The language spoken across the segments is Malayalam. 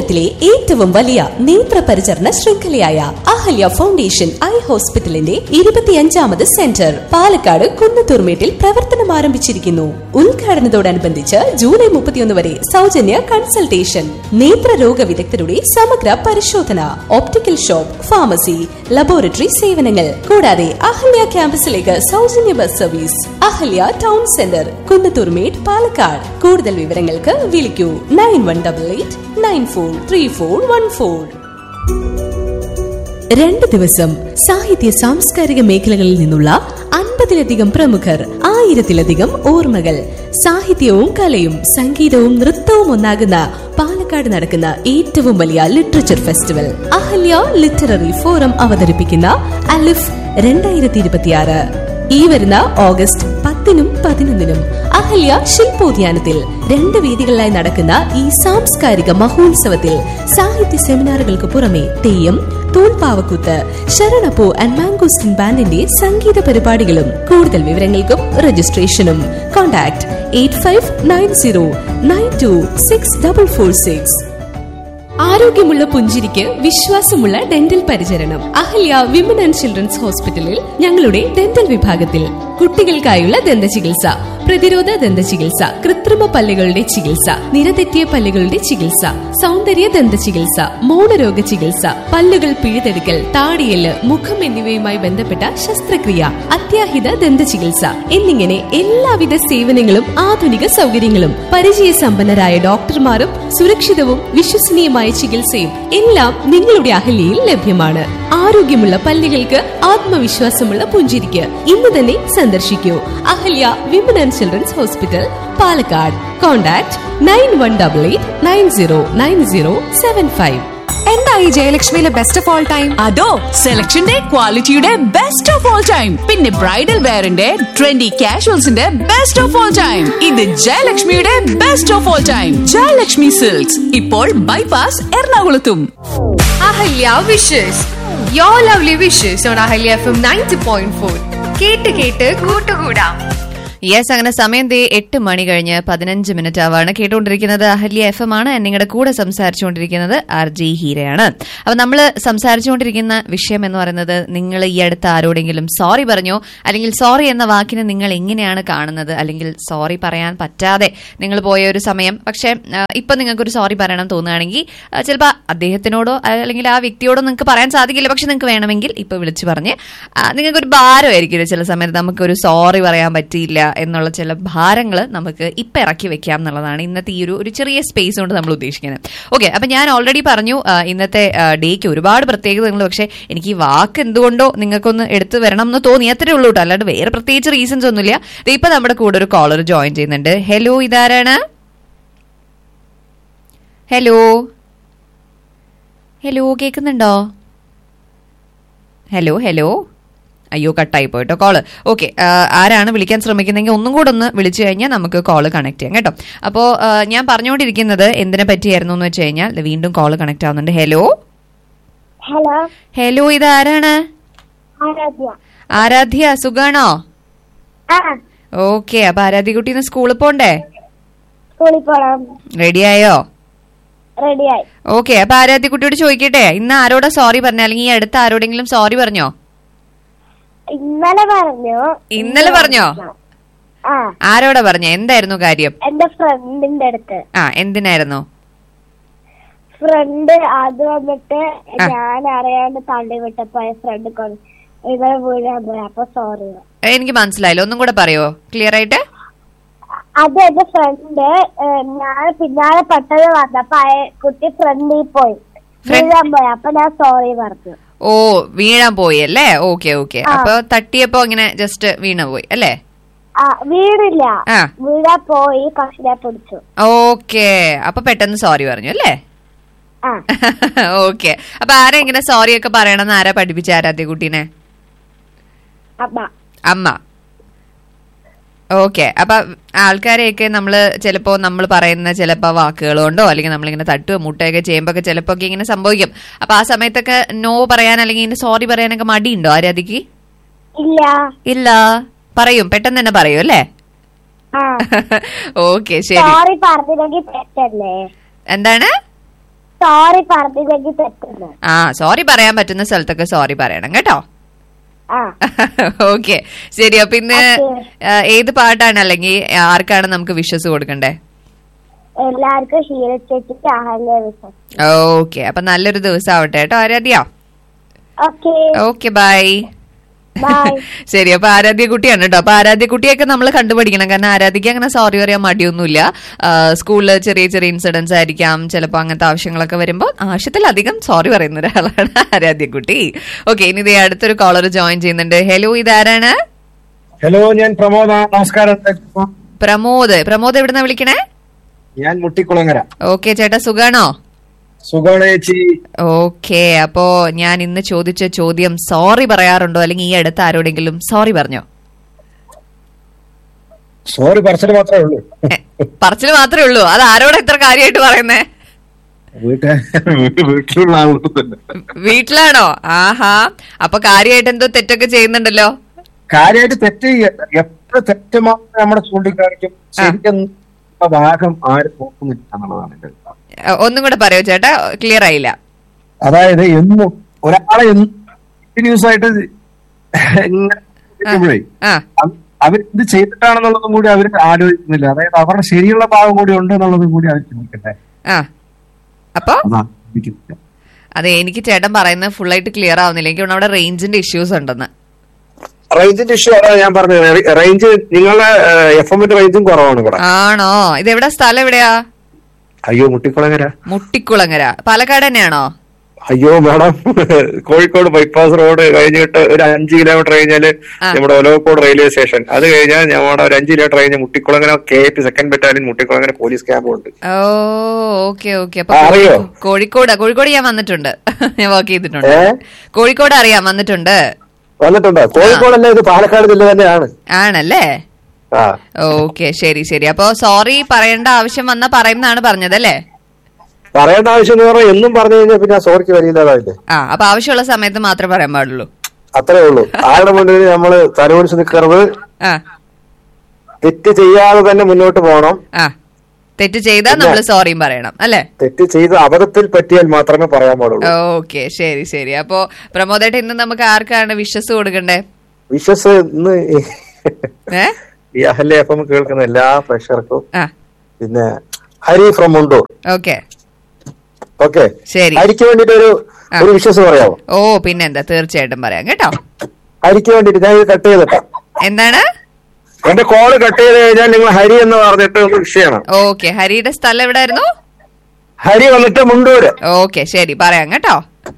കേരളത്തിലെ ഏറ്റവും വലിയ നേത്ര പരിചരണ ശൃംഖലയായ അഹല്യ ഫൗണ്ടേഷൻ ഐ ഹോസ്പിറ്റലിന്റെ ഇരുപത്തിയഞ്ചാമത് സെന്റർ പാലക്കാട് കുന്നത്തൂർമേട്ടിൽ പ്രവർത്തനം ആരംഭിച്ചിരിക്കുന്നു ഉദ്ഘാടനത്തോടനുബന്ധിച്ച് ജൂലൈ മുപ്പത്തിയൊന്ന് വരെ സൗജന്യ കൺസൾട്ടേഷൻ നേത്രരോഗ വിദഗ്ധരുടെ സമഗ്ര പരിശോധന ഓപ്റ്റിക്കൽ ഷോപ്പ് ഫാർമസി ലബോറട്ടറി സേവനങ്ങൾ കൂടാതെ അഹല്യ ക്യാമ്പസിലേക്ക് സൗജന്യ bus service Ahalya town centre Kunnathurmedu Palakkad കൂടുതൽ വിവരങ്ങൾക്ക് വിളിക്കൂ nine one double eight nine four three four one four രണ്ട് ദിവസം സാഹിത്യ സാംസ്കാരിക മേഖലകളിൽ നിന്നുള്ള അൻപതിലധികം പ്രമുഖർ ആയിരത്തിലധികം ഓർമ്മകൾ സാഹിത്യവും കലയും സംഗീതവും നൃത്തവും ഒന്നാകുന്ന പാലക്കാട് നടക്കുന്ന ഏറ്റവും വലിയ literature festival Ahalya literary forum അവതരിപ്പിക്കുന്ന അലിഫ് രണ്ടായിരത്തി ഇരുപത്തിയാറ് ഈ വരുന്ന ഓഗസ്റ്റ് പത്തിനും പതിനൊന്നിനും അഹല്യ ശില്പോദ്യാനത്തിൽ രണ്ട് വേദികളിലായി നടക്കുന്ന ഈ സാംസ്കാരിക മഹോത്സവത്തിൽ സാഹിത്യ സെമിനാറുകൾക്ക് പുറമെ തെയ്യം തൂൺപാവക്കൂത്ത് ശരണപ്പൂ ആൻഡ് മാംഗോസ്റ്റിൻ ബാൻഡിന്റെ സംഗീത പരിപാടികളും കൂടുതൽ വിവരങ്ങൾക്കും രജിസ്ട്രേഷനും contact eight five nine zero nine two six double four six ആരോഗ്യമുള്ള പുഞ്ചിരിക്ക് വിശ്വാസമുള്ള ഡെന്റൽ പരിചരണം അഹല്യ വിമൻ ആൻഡ് ചിൽഡ്രൻസ് ഹോസ്പിറ്റലിൽ ഞങ്ങളുടെ ഡെന്റൽ വിഭാഗത്തിൽ കുട്ടികൾക്കായുള്ള ദന്ത ചികിത്സ പ്രതിരോധ ദന്ത ചികിത്സ കൃത്രിമ പല്ലുകളുടെ ചികിത്സ നിരതെറ്റിയ പല്ലുകളുടെ ചികിത്സ സൗന്ദര്യ ദന്ത ചികിത്സ മൗനരോഗ ചികിത്സ പല്ലുകൾ പിഴുതെടുക്കൽ താടിയല് മുഖം എന്നിവയുമായി ബന്ധപ്പെട്ട ശസ്ത്രക്രിയ അത്യാഹിത ദന്ത ചികിത്സ എന്നിങ്ങനെ എല്ലാവിധ സേവനങ്ങളും ആധുനിക സൗകര്യങ്ങളും പരിചയസമ്പന്നരായ ഡോക്ടർമാരും സുരക്ഷിതവും വിശ്വസനീയമായ ചികിത്സയും എല്ലാം നിങ്ങളുടെ അഹല്യയിൽ ലഭ്യമാണ് ആരോഗ്യമുള്ള പല്ലുകൾക്ക് ആത്മവിശ്വാസമുള്ള പുഞ്ചിരിക്ക് ഇന്ന് തന്നെ സന്ദർശിക്കൂ Ahalya women and children's hospital Palakkad contact nine one double eight nine zero nine zero seven five എന്താ ഈ ജയലക്ഷ്മിയിലെ ബെസ്റ്റ് ഓഫ് ഓൾ ടൈം അതോ സെലക്ഷന്റെ ക്വാളിറ്റിയുടെ ബെസ്റ്റ് ഓഫ് ഓൾ ടൈം പിന്നെ ബ്രൈഡൽ വെയറിന്റെ ട്രെൻഡി കാഷ്വൽസിന്റെ ബെസ്റ്റ് ഓഫ് ഓൾ ടൈം ഇത് ജയലക്ഷ്മിയുടെ best of all time Jayalakshmi silks ഇപ്പോൾ ബൈപാസ് എറണാകുളത്തും Ahalya wishes you lovely wishes on Ahalya FM ninety point four ഫോർ കേട്ട് കേട്ട് കൂട്ടുകൂടാം യെസ് അങ്ങനെ സമയം ദേ എട്ട് മണി കഴിഞ്ഞ് പതിനഞ്ച് മിനിറ്റ് ആവാണ് കേട്ടുകൊണ്ടിരിക്കുന്നത് അഹല്യ എഫ് എം ആണ് നിങ്ങളുടെ കൂടെ സംസാരിച്ചുകൊണ്ടിരിക്കുന്നത് ആർ ജി ഹീരയാണ് അപ്പൊ നമ്മൾ സംസാരിച്ചുകൊണ്ടിരിക്കുന്ന വിഷയം എന്ന് പറയുന്നത് നിങ്ങൾ ഈ അടുത്ത് ആരോടെങ്കിലും സോറി പറഞ്ഞോ അല്ലെങ്കിൽ സോറി എന്ന വാക്കിനെ നിങ്ങൾ എങ്ങനെയാണ് കാണുന്നത് അല്ലെങ്കിൽ സോറി പറയാൻ പറ്റാതെ നിങ്ങൾ പോയ ഒരു സമയം പക്ഷേ ആ, ഇപ്പൊ നിങ്ങൾക്കൊരു സോറി പറയണം തോന്നുകയാണെങ്കിൽ ചിലപ്പോൾ അദ്ദേഹത്തിനോടോ അല്ലെങ്കിൽ ആ വ്യക്തിയോടോ നിങ്ങൾക്ക് പറയാൻ സാധിക്കില്ല പക്ഷെ നിങ്ങൾക്ക് വേണമെങ്കിൽ ഇപ്പൊ വിളിച്ചു പറഞ്ഞ് ആ, നിങ്ങൾക്കൊരു ഭാരമായിരിക്കും ചില സമയത്ത് നമുക്കൊരു സോറി പറയാൻ പറ്റിയില്ല എന്നുള്ള ചില ഭാരങ്ങൾ നമുക്ക് ഇപ്പൊ ഇറക്കി വെക്കാം എന്നുള്ളതാണ് ഇന്നത്തെ ഈ ഒരു ഒരു ചെറിയ സ്പേസ് കൊണ്ട് നമ്മൾ ഉദ്ദേശിക്കുന്നത് ഓക്കെ അപ്പൊ ഞാൻ ഓൾറെഡി പറഞ്ഞു ആ, ഇന്നത്തെ ഡേക്ക് ഒരുപാട് പ്രത്യേകതകൾ പക്ഷെ എനിക്ക് ഈ വാക്ക് എന്തുകൊണ്ടോ നിങ്ങൾക്കൊന്ന് എടുത്തു വരണം എന്ന് തോന്നി അത്രേ ഉള്ളൂ കേട്ടോ അല്ലാണ്ട് വേറെ പ്രത്യേകിച്ച് റീസൺസ് ഒന്നുമില്ല ദേ ഇപ്പൊ നമ്മുടെ കൂടെ ഒരു കോളർ ജോയിൻ ചെയ്യുന്നുണ്ട് ഹലോ ഇതാരാണ് ഹലോ ഹലോ കേൾക്കുന്നുണ്ടോ ഹലോ ഹലോ അയ്യോ കട്ടായി പോയിട്ടോ കോള് ഓക്കെ ആരാണ് വിളിക്കാൻ ശ്രമിക്കുന്നതെങ്കിൽ ഒന്നും കൂടെ ഒന്ന് വിളിച്ചു കഴിഞ്ഞാൽ നമുക്ക് കോള് കണക്ട് ചെയ്യാം കേട്ടോ അപ്പോൾ ഞാൻ പറഞ്ഞുകൊണ്ടിരിക്കുന്നത് എന്തിനെ പറ്റിയായിരുന്നു എന്ന് വെച്ച് കഴിഞ്ഞാൽ ദേ വീണ്ടും കോള് കണക്ട് ആവുന്നുണ്ട് ഹലോ ഹലോ ഹലോ ഇത് ആരാണ് ആരാധ്യ ആരാധ്യ സുഖാണോ ആ ഓക്കെ അപ്പൊ ആരാധ്യ കുട്ടി ഇന്ന് സ്കൂളിൽ പോണ്ടേ സ്കൂളിൽ പോണം റെഡിയായോ റെഡിയായി ഓക്കെ അപ്പൊ ആരാധ്യ കുട്ടിയോട് ചോദിക്കട്ടെ ഇന്ന് ആരോടാ സോറി പറഞ്ഞ അല്ലെങ്കിൽ ഈ അടുത്ത് ആരോടെങ്കിലും സോറി പറഞ്ഞോ ഇന്നലെ പറഞ്ഞു ഇന്നലെ പറഞ്ഞോ ആ ആരോടാ പറഞ്ഞ എന്തായിരുന്നു കാര്യം എന്റെ ഫ്രണ്ടിന്റെ അടുത്ത് ആ എന്തിനായിരുന്നു ഫ്രണ്ട് അത് വന്നിട്ട് ആ. ഞാൻ അറിയാണ്ട് തള്ളി വിട്ടപ്പോ ഫ്രണ്ട് ഇവരെ വീഴാൻ പോയി അപ്പൊ സോറി എനിക്ക് മനസ്സിലായില്ല ഒന്നും കൂടെ പറയോ ക്ലിയർ ആയിട്ട് അത് എന്റെ ഫ്രണ്ട് ഞാൻ പിന്നാലെ പെട്ടെന്ന് വന്നപ്പോ അയ- കുട്ടി ഫ്രണ്ടിൽ പോയി Friend- വീഴാൻ പോയി അപ്പൊ ഞാൻ സോറി പറഞ്ഞു ഓ വീഴാൻ പോയി അല്ലേ ഓക്കെ ഓക്കെ ആ. അപ്പൊ തട്ടിയപ്പോ ഇങ്ങനെ ജസ്റ്റ് വീണ പോയി അല്ലേ ആ വീടില്ല ആ. വീഴാൻ പോയി പക്ഷെ ഞാൻ പിടിച്ചു ഓക്കെ അപ്പൊ പെട്ടെന്ന് സോറി പറഞ്ഞു അല്ലേ ആ ഓക്കെ അപ്പൊ ആരാ ഇങ്ങനെ സോറി ഒക്കെ പറയണമെന്ന് ആരാ പഠിപ്പിച്ച ആരാധ്യ കുട്ടീനെ അമ്മ അമ്മ ഓക്കെ അപ്പൊ ആൾക്കാരെയൊക്കെ നമ്മള് ചിലപ്പോ നമ്മൾ പറയുന്ന ചിലപ്പോ വാക്കുകൾ കൊണ്ടോ അല്ലെങ്കിൽ നമ്മളിങ്ങനെ തട്ടുക മുട്ടുകയൊക്കെ ചെയ്യുമ്പോ ഒക്കെ ചിലപ്പോ ഒക്കെ ഇങ്ങനെ സംഭവിക്കും അപ്പൊ ആ സമയത്തൊക്കെ നോ പറയാൻ അല്ലെങ്കിൽ ഇങ്ങനെ സോറി പറയാനൊക്കെ മടിയുണ്ടോ ആരാധിക്ക് ഇല്ല ഇല്ല പറയും പെട്ടെന്ന് തന്നെ പറയും അല്ലേ ആ ഓക്കെ ശരി സോറി പറഞ്ഞില്ലെങ്കിൽ തെറ്റല്ലേ എന്താണ് സോറി പറഞ്ഞില്ലെങ്കിൽ തെറ്റുന്നു ആ സോറി പറയാൻ പറ്റുന്ന സ്ഥലത്തൊക്കെ സോറി പറയണം കേട്ടോ ആ ഓക്കെ ശരി അപ്പൊ ഇന്ന് Okay. ആ, ഏത് പാട്ടാണ് അല്ലെങ്കിൽ ആർക്കാണ് നമുക്ക് വിശ്വസ് കൊടുക്കണ്ടേ എല്ലാവർക്കും ഷീല ചേച്ചിക്ക് അഹല്യ വിശ്വസം ഓക്കെ അപ്പൊ നല്ലൊരു ദിവസം ആവട്ടെ കേട്ടോ Aradhya okay okay bye bye ശരി അപ്പൊ ആരാധ്യ കുട്ടിയാണ് കേട്ടോ അപ്പൊ ആരാധ്യ കുട്ടിയൊക്കെ നമ്മൾ കണ്ടുപിടിക്കണം കാരണം ആരാധ്യക്ക് അങ്ങനെ സോറി പറയാൻ മടിയൊന്നുമില്ല സ്കൂളിൽ ചെറിയ ചെറിയ ഇൻസിഡൻസ് ആയിരിക്കാം ചിലപ്പോൾ അങ്ങനത്തെ ആവശ്യങ്ങളൊക്കെ വരുമ്പോൾ ആവശ്യത്തിലധികം സോറി പറയുന്ന ഒരാളാണ് ആരാധ്യ കുട്ടി ഓക്കെ ഇനി ഇതേ അടുത്തൊരു കോളർ ജോയിൻ ചെയ്യുന്നുണ്ട് ഹലോ ഇതാരാണ് ഹലോ ഞാൻ പ്രമോദ നമസ്കാരം പ്രമോദ് പ്രമോദ് എവിടുന്ന വിളിക്കണേ ഞാൻ മുട്ടിക്കുളങ്ങര ഓക്കെ ചേട്ടാ സുഖാണോ സുഖമാണ് ചേച്ചി ഓക്കെ അപ്പോ ഞാൻ ഇന്ന് ചോദിച്ച ചോദ്യം സോറി പറയാറുണ്ടോ അല്ലെങ്കിൽ ഈ അടുത്ത് ആരോടെങ്കിലും സോറി പറഞ്ഞോ സോറി പറച്ചിട്ട് മാത്രമേ ഉള്ളൂ പറച്ചിൽ മാത്രമേ ഉള്ളൂ അത് ആരോടെ ഇത്ര കാര്യമായിട്ട് പറയുന്നേ വീട്ട് വീട്ടിലുള്ള ആളുകൾ തന്നെ വീട്ടിലാണോ ആഹാ അപ്പൊ കാര്യമായിട്ട് എന്തോ തെറ്റൊക്കെ ചെയ്യുന്നുണ്ടല്ലോ കാര്യമായിട്ട് തെറ്റ് എത്ര തെറ്റ് മാത്രം നമ്മുടെ ചൂണ്ടിക്കാണിക്കും ശരിക്കും ആ ഭാഗം ആരും നോക്കുന്നില്ല എന്നുള്ളതാണ് എന്റെ അഭിപ്രായം. ഏ, ഒന്നും കൂടെ പറയോ ചേട്ടാ ക്ലിയർ ആയില്ല അതായത് എന്നും ഒരാളെ കണ്ടിന്യൂസ് ആയിട്ട് ഇങ്ങനെ ഇരിക്കുമ്പോഴേ ആ അവ- അവരെന്ത് ചെയ്തിട്ടാണെന്നുള്ളതും കൂടി അവർ ആലോചിക്കുന്നില്ല അതായത് അവരുടെ ശരിയുള്ള ഭാഗം കൂടി ഉണ്ട് എന്നുള്ളതും കൂടി അവർ ചിന്തിക്കട്ടെ ആ അപ്പൊ അതാണ് ചിന്തിക്കുന്നില്ല അതെ എനിക്ക് ചേട്ടൻ പറയുന്നത് ഫുൾ ആയിട്ട് ക്ലിയർ ആവുന്നില്ല എനിക്ക് തോന്നുന്നു അവിടെ റേഞ്ചിന്റെ ഇഷ്യൂസ് ഉണ്ടെന്ന് റേഞ്ചിന്റെ ഇഷ്യൂ അതാണ് ഞാൻ പറഞ്ഞത് റേഞ്ച് നിങ്ങളുടെ എഫ് എമ്മിന്റെ റേഞ്ചും കുറവാണ് ഇവിടെ ആണോ ഇത് എവിടെ സ്ഥലം എവിടെയാ അയ്യോ മുട്ടിക്കുളങ്ങര മുട്ടിക്കുളങ്ങര പാലക്കാട് തന്നെയാണോ അയ്യോ മാഡം കോഴിക്കോട് ബൈപ്പാസ് റോഡ് കഴിഞ്ഞിട്ട് ഒരു അഞ്ച് കിലോമീറ്റർ കഴിഞ്ഞാല് ആ. നമ്മുടെ ഒലവക്കോട് റെയിൽവേ സ്റ്റേഷൻ അത് കഴിഞ്ഞാൽ നമ്മുടെ ഒരു അഞ്ച് കിലോമീറ്റർ കഴിഞ്ഞ Muttikulangara K P second battalion Muttikulangara police camp ഉണ്ട് ഓ ഓക്കെ ഓക്കെ അപ്പൊ ആ, അറിയോ? കോഴിക്കോട് കോഴിക്കോട് ഞാൻ വന്നിട്ടുണ്ട് ഞാൻ വർക്ക് ചെയ്തിട്ടുണ്ട് ഏ? കോഴിക്കോട് അറിയാം വന്നിട്ടുണ്ട് വന്നിട്ടുണ്ടോ കോഴിക്കോടല്ല ഇത് പാലക്കാട് ജില്ല തന്നെയാണ് ആണല്ലേ ആ ഓക്കെ ശരി ശരി അപ്പൊ സോറി പറയേണ്ട ആവശ്യം വന്ന പറയുന്നതാണ് പറഞ്ഞതല്ലേ പറയേണ്ട ആവശ്യം എന്ന് പറഞ്ഞാൽ എന്നും പറഞ്ഞു കഴിഞ്ഞാൽ പിന്നെ സോറിക്ക് വരില്ലാതാവില്ലേ ആ അപ്പൊ ആവശ്യമുള്ള സമയത്ത് മാത്രമേ പറയാൻ പാടുള്ളൂ അത്രേ ഉള്ളൂ ആരുടെ മുന്നിൽ നമ്മള് തലമുടിച്ച് നിൽക്കരുത് ആ തെറ്റ് ചെയ്യാതെ തന്നെ മുന്നോട്ട് പോകണം ആ തെറ്റ് ചെയ്താൽ നമ്മൾ സോറിയും പറയണം അല്ലേ തെറ്റ് ചെയ്ത് അബദ്ധത്തിൽ പറ്റിയാൽ മാത്രമേ പറയാൻ പാടുള്ളൂ ഓക്കെ ശരി ശരി അപ്പോ പ്രമോദേട്ട ഇന്ന് നമുക്ക് ആർക്കാണ് വിശ്വസ് കൊടുക്കണ്ടേ വിശ്വസ് ഇന്ന് ഏ ഈ അഹല്യ എഫ് എം കേൾക്കുന്ന എല്ലാ പ്രേക്ഷകർക്കും ആ പിന്നെ Hari from Mundoor okay okay ശരി ഹരിക്ക് വേണ്ടിട്ട് ഒരു ആ. ഒരു വിശ്വസ് പറയാമോ ഓ പിന്നെന്താ തീർച്ചയായിട്ടും പറയാം കേട്ടോ ഹരിക്ക് വേണ്ടിട്ട് ഞാൻ ഇത് കട്ട് ചെയ്തിട്ടാ എന്താണ് എന്റെ കോള് കട്ട് ചെയ്ത് കഴിഞ്ഞാൽ നിങ്ങൾ ഹരി എന്ന് പറഞ്ഞിട്ട് ഒന്ന് വിഷയമാണ് ഓക്കെ ഹരിയുടെ സ്ഥലം എവിടായിരുന്നു ഹരി വന്നിട്ട് മുണ്ടൂര് ഓക്കെ ശരി പറയാം കേട്ടോ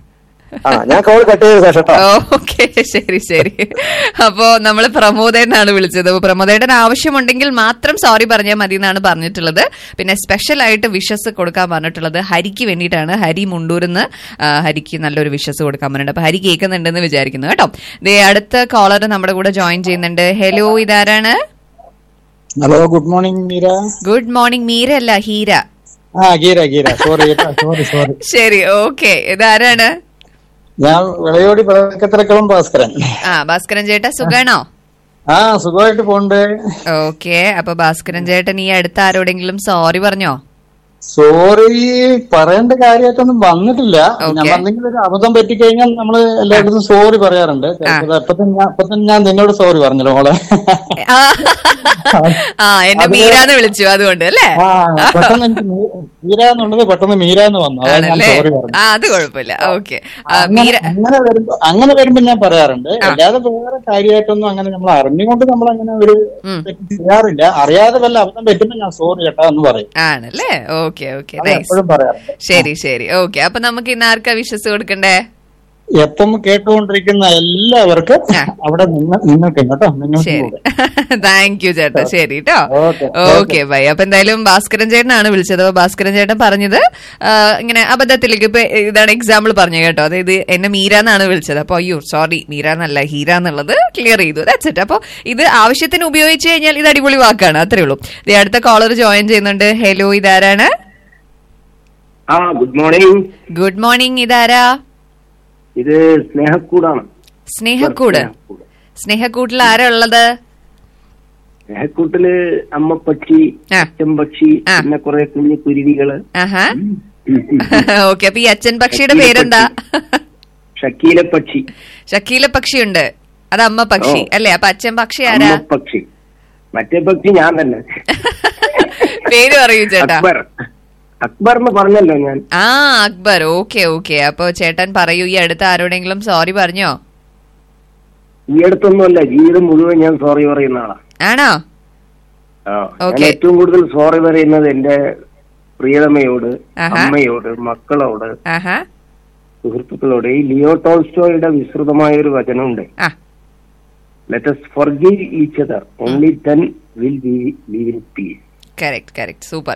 ആ ഞാൻ കോള് കട്ട് ചെയ്ത ശേഷം ട്ടോ. ഓക്കെ ശരി ശരി അപ്പോ നമ്മള് പ്രമോദേട്ടനാണ് വിളിച്ചത് അപ്പൊ പ്രമോദേട്ടൻ ആവശ്യമുണ്ടെങ്കിൽ മാത്രം സോറി പറഞ്ഞാൽ മതി എന്നാണ് പറഞ്ഞിട്ടുള്ളത് പിന്നെ സ്പെഷ്യൽ ആയിട്ട് വിഷസ് കൊടുക്കാൻ പറഞ്ഞിട്ടുള്ളത് ഹരിക്ക് വേണ്ടിയിട്ടാണ് ഹരി മുണ്ടൂരിന്ന് ആ, ഹരിക്ക് നല്ലൊരു വിഷസ് കൊടുക്കാൻ പറഞ്ഞിട്ടുണ്ട് അപ്പൊ ഹരി കേൾക്കുന്നുണ്ടെന്ന് വിചാരിക്കുന്നു കേട്ടോ ദേ അടുത്ത കോളർ നമ്മുടെ കൂടെ ജോയിൻ ചെയ്യുന്നുണ്ട് ഹലോ ഇതാരാണ് hello good morning Meera good morning Meera അല്ല ഹീര ആ ഗീര ഗീര സോറി കേട്ടോ സോറി സോറി ശരി ഓക്കെ ഇതാരാണ് ഞാൻ വിളയോടി വിളക്കത്തിരക്കളം ഭാസ്കരൻ ആ ഭാസ്കരൻ ചേട്ടാ സുഖാണോ ആ സുഖമായിട്ട് പോണ്ട് ഓക്കെ അപ്പൊ ഭാസ്കരൻ ചേട്ടൻ ഈ അടുത്ത് ആരോടെങ്കിലും സോറി പറഞ്ഞോ സോറി പറയേണ്ട കാര്യമായിട്ടൊന്നും വന്നിട്ടില്ല Okay. ഞാൻ എന്തെങ്കിലും ഒരു അബദ്ധം പറ്റിക്കഴിഞ്ഞാൽ നമ്മള് എല്ലായിടത്തും സോറി പറയാറുണ്ട് ചിലപ്പോ അപ്പൊ തന്നെ ഞാൻ- അപ്പൊ തന്നെ ഞാൻ നിന്നോട് സോറി പറഞ്ഞല്ലോ മോളെ ആ, ആ എന്നെ മീരാന്ന് വിളിച്ചു അതുകൊണ്ട് അല്ലേ ആ പെട്ടെന്ന് എനിക്ക് മീ- മീര എന്നുള്ളത് പെട്ടെന്ന് മീര എന്ന് വന്നു അതാണ് ഞാൻ ആണല്ലേ സോറി പറഞ്ഞു ആ അത് കുഴപ്പമില്ല ഓക്കെ അങ്ങനെ മീര അങ്ങനെ വരുമ്പോ അങ്ങനെ വരുമ്പോ ഞാൻ പറയാറുണ്ട് അല്ലാതെ വേറെ കാര്യമായിട്ടൊന്നും അങ്ങനെ നമ്മൾ അറിഞ്ഞുകൊണ്ട് നമ്മൾ അങ്ങനെ ഒരു ഉം. തെറ്റ് ചെയ്യാറില്ല അറിയാതെ വല്ല അബദ്ധം പറ്റുമ്പോ ഞാൻ സോറി കേട്ടോ എന്ന് പറയും ആണല്ലേ ഓക്കെ ഓക്കെ അത് നൈസ് എപ്പോഴും പറയാറുണ്ട് ശരി ശരി ഓക്കെ അപ്പൊ നമുക്ക് ഇന്ന് ആർക്കാ വിശ്വസ് കൊടുക്കണ്ടേ എപ്പം കേട്ടുകൊണ്ടിരിക്കുന്ന എല്ലാവർക്കും ആ. അവിടെ നിന്ന് നിങ്ങൾക്കും കേട്ടോ നിങ്ങൾക്കും ശരി കൂടെ താങ്ക് യു ചേട്ടാ ശരി കേട്ടോ ഓക്കെ, ഓക്കെ ബൈ അപ്പൊ എന്തായാലും ഭാസ്കരൻ ചേട്ടനാണ് വിളിച്ചത് അപ്പൊ ഭാസ്കരൻ ചേട്ടൻ പറഞ്ഞത് ആ, ഇങ്ങനെ അബദ്ധത്തിലേക്ക് ഇപ്പൊ ഇതാണ് എക്സാമ്പിൾ പറഞ്ഞു കേട്ടോ അതായത് എന്നെ മീര എന്നാണ് വിളിച്ചത് അപ്പൊ അയ്യോ സോറി മീര എന്നല്ല ഹീര എന്നുള്ളത് ക്ലിയർ ചെയ്തു ദാറ്റ്സ് ഇറ്റ് അപ്പൊ ഇത് ആവശ്യത്തിന് ഉപയോഗിച്ച് കഴിഞ്ഞാൽ ഇത് അടിപൊളി വാക്കാണ് അത്രേ ഉള്ളൂ ദേ അടുത്ത കോളർ ജോയിൻ ചെയ്യുന്നുണ്ട് ഹലോ ഇതാരാണ് ആ ഗുഡ് മോർണിംഗ് ഗുഡ് മോർണിംഗ് ഇതാരാ ഇത് സ്നേഹക്കൂടാണ് സ്നേഹക്കൂട് സ്നേഹക്കൂട്. സ്നേഹക്കൂട്ടിൽ ആരാ ഉള്ളത് സ്നേഹക്കൂട്ടില് അമ്മപ്പക്ഷി ആ. അച്ഛൻപക്ഷി ആ. പിന്നെ കുറെ കുഞ്ഞു കുരുവികള് ആഹാ ഓക്കെ അപ്പൊ ഈ അച്ഛൻ പക്ഷിയുടെ പേരെന്താ ഷക്കീല പക്ഷി ഷക്കീല പക്ഷിയുണ്ട് അത് അമ്മ പക്ഷി ഓ. അല്ലേ അപ്പൊ അച്ഛൻ പക്ഷി ആരാ അമ്മ പക്ഷി മറ്റേ പക്ഷി ഞാൻ തന്നെ പേര് പറയൂ ചേട്ടാ അക്ബർ അക്ബർ എന്ന് പറഞ്ഞല്ലോ ഞാൻ ആ അക്ബർ ഓക്കെ ഓക്കെ അപ്പൊ ചേട്ടൻ പറയൂ ഈ അടുത്ത് ആരോടെങ്കിലും സോറി പറഞ്ഞോ ഈ അടുത്തൊന്നുമല്ല ജീവിതം മുഴുവൻ ഞാൻ സോറി പറയുന്ന ആളാ ആണോ ആ, ഞാൻ Okay. ഏറ്റവും കൂടുതൽ സോറി പറയുന്നത് എന്റെ പ്രിയതമയോട് ആഹാ. അമ്മയോട് മക്കളോട് ആഹാ സുഹൃത്തുക്കളോട് ഈ ലിയോ ടോൾസ്റ്റോയുടെ വിസ്തൃതമായ ഒരു വചനമുണ്ട് ആ let's forgive each other only then will be live in peace correct correct super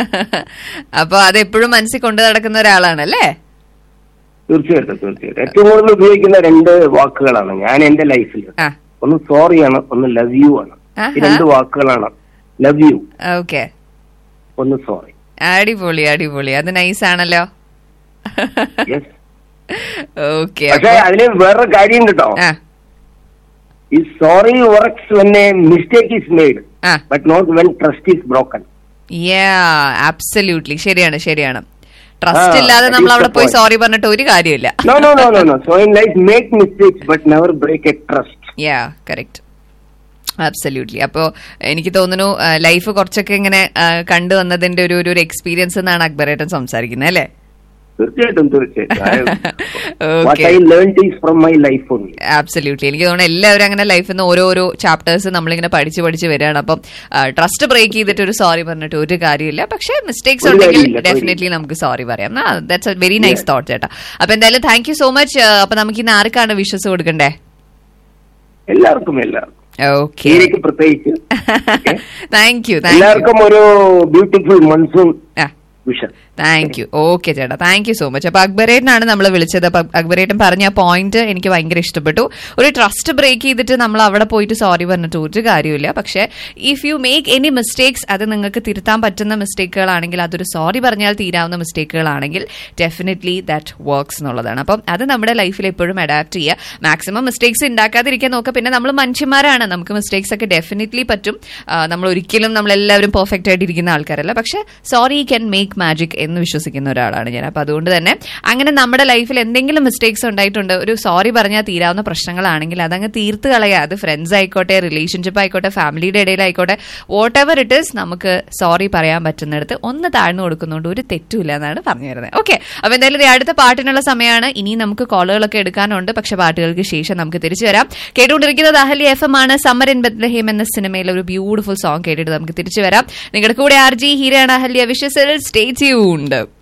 അപ്പൊ അത് എപ്പോഴും മനസ്സിൽ കൊണ്ടു നടക്കുന്ന ഒരാളാണല്ലേ തീർച്ചയായിട്ടും തീർച്ചയായിട്ടും ഏറ്റവും കൂടുതൽ ഉപയോഗിക്കുന്ന രണ്ട് വാക്കുകളാണ് ഞാൻ എന്റെ ലൈഫിൽ ആ ഒന്ന് സോറിയാണ് ഒന്ന് ലവ് യു ആണ് ഈ ആഹാ. രണ്ട് വാക്കുകളാണ് ലവ് യു ഓക്കെ ഒന്ന് സോറി അടിപൊളി അടിപൊളി അത് നൈസ് ആണല്ലോ യെസ് ഓക്കെ പക്ഷെ അതിന് വേറൊരു കാര്യം കേട്ടോ ആ ഈ sorry works when a mistake is made ah but not when trust is broken yeah absolutely ശരിയാണ് ശരിയാണ് ട്രസ്റ്റ് ആ, ഇല്ലാതെ that നമ്മൾ is അവിടെ the പോയി point. സോറി പറഞ്ഞിട്ട് ഒരു കാര്യമില്ല no no no no no so in life make mistakes but never break a trust yeah correct absolutely അപ്പോ എനിക്ക് തോന്നുന്നു ലൈഫ് കുറച്ചൊക്കെ ഇങ്ങനെ ആ, കണ്ടു വന്നതിന്റെ ഒരു ഒരു എക്സ്പീരിയൻസ് എന്നാണ് അക്ബറേട്ടൻ സംസാരിക്കുന്നത് അല്ലേ തീർച്ചയായിട്ടും തീർച്ചയായിട്ടും what okay I learn is from my life only absolutely എനിക്ക് തോന്നുന്നു എല്ലാവരും അങ്ങനെ ലൈഫിൽ നിന്ന് ഓരോരോ ചാപ്റ്റേഴ്സ് നമ്മളിങ്ങനെ പഠിച്ച് പഠിച്ച് വരികയാണ് അപ്പം ട്രസ്റ്റ് ബ്രേക്ക് ചെയ്തിട്ട് ഒരു സോറി പറഞ്ഞിട്ട് ഒരു കാര്യമില്ല പക്ഷെ മിസ്റ്റേക്സ് ഒരു ഉണ്ടെങ്കിൽ കാര്യമില്ല, ഡെഫിനറ്റ്ലി നമുക്ക് സോറി പറയാം that's a very nice thought ചേട്ടാ അപ്പൊ എന്തായാലും താങ്ക് യു സോ മച്ച് അപ്പൊ നമുക്ക് ഇന്ന് ആർക്കാണ് വിശ്വസ് കൊടുക്കണ്ടേ എല്ലാവർക്കും എല്ലാവർക്കും ഓക്കെ ഈരയ്ക്ക് പ്രത്യേകിച്ച് താങ്ക് യു താങ്ക് യു എല്ലാവർക്കും ഒരു beautiful monsoon ah vision thank you okay ചേട്ടാ താങ്ക് യു സോ മച്ച് അപ്പൊ അക്ബറേട്ടനാണ് നമ്മൾ വിളിച്ചത് അപ്പൊ അക്ബറേട്ടൻ പറഞ്ഞ ആ പോയിന്റ് എനിക്ക് ഭയങ്കര ഇഷ്ടപ്പെട്ടു ഒരു ട്രസ്റ്റ് ബ്രേക്ക് ചെയ്തിട്ട് നമ്മൾ അവിടെ പോയിട്ട് സോറി പറഞ്ഞിട്ട് ഒരു കാര്യമില്ല പക്ഷെ if you make any mistakes അത് നിങ്ങൾക്ക് തിരുത്താൻ പറ്റുന്ന മിസ്റ്റേക്കുകളാണെങ്കിൽ അതൊരു സോറി പറഞ്ഞാൽ തീരാവുന്ന മിസ്റ്റേക്കുകളാണെങ്കിൽ ഡെഫിനറ്റ്ലി ദാറ്റ് വർക്ക്സ് എന്നുള്ളതാണ് അപ്പം അത് നമ്മുടെ ലൈഫിൽ എപ്പോഴും അഡാപ്റ്റ് ചെയ്യുക മാക്സിമം മിസ്റ്റേക്സ് ഉണ്ടാക്കാതിരിക്കാൻ നോക്കുക പിന്നെ നമ്മൾ മനുഷ്യന്മാരാണ് നമുക്ക് മിസ്റ്റേക്സ് ഒക്കെ ഡെഫിനറ്റ്ലി പറ്റും ആ, നമ്മൾ ഒരിക്കലും നമ്മളെല്ലാവരും പെർഫെക്റ്റ് ആയിട്ട് ഇരിക്കുന്ന ആൾക്കാരല്ല പക്ഷെ സോറി ക്യാൻ മേക്ക് മാജിക് എന്ന് വിശ്വസിക്കുന്ന ഒരാളാണ് ഞാൻ അപ്പൊ അതുകൊണ്ട് തന്നെ അങ്ങനെ നമ്മുടെ ലൈഫിൽ എന്തെങ്കിലും മിസ്റ്റേക്സ് ഉണ്ടായിട്ടുണ്ട് ഒരു സോറി പറഞ്ഞാൽ തീരാവുന്ന പ്രശ്നങ്ങളാണെങ്കിൽ അതങ്ങ് തീർത്ത് കളയുക അത് ഫ്രണ്ട്സ് ആയിക്കോട്ടെ റിലേഷൻഷിപ്പ് ആയിക്കോട്ടെ ഫാമിലിയുടെ ഇടയിലായിക്കോട്ടെ വാട്ട് എവർ ഇറ്റ് ഇസ് നമുക്ക് സോറി പറയാൻ പറ്റുന്നിടത്ത് ഒന്ന് താഴ്ന്നു കൊടുക്കുന്നതുകൊണ്ട് ഒരു തെറ്റുമില്ല എന്നാണ് പറഞ്ഞു തരുന്നത് ഓക്കെ അപ്പൊ എന്തായാലും ദേ അടുത്ത പാട്ടിനുള്ള സമയമാണ് ഇനി നമുക്ക് കോളുകളൊക്കെ എടുക്കാനുണ്ട് പക്ഷെ പാട്ടുകൾക്ക് ശേഷം നമുക്ക് തിരിച്ചു വരാം കേട്ടുകൊണ്ടിരിക്കുന്നത് അഹലി എഫ് എം ആണ് സമ്മർ ഇൻ ബത്ലഹേം എന്ന സിനിമയിലെ ഒരു ബ്യൂട്ടിഫുൾ സോങ് കേട്ടിട്ട് നമുക്ക് തിരിച്ചു വരാം നിങ്ങളുടെ കൂടെ ആർ ജി ഹീരയാണ് അഹല്യ വിശ്വസിൽ സ്റ്റേ ട്യൂൺഡ്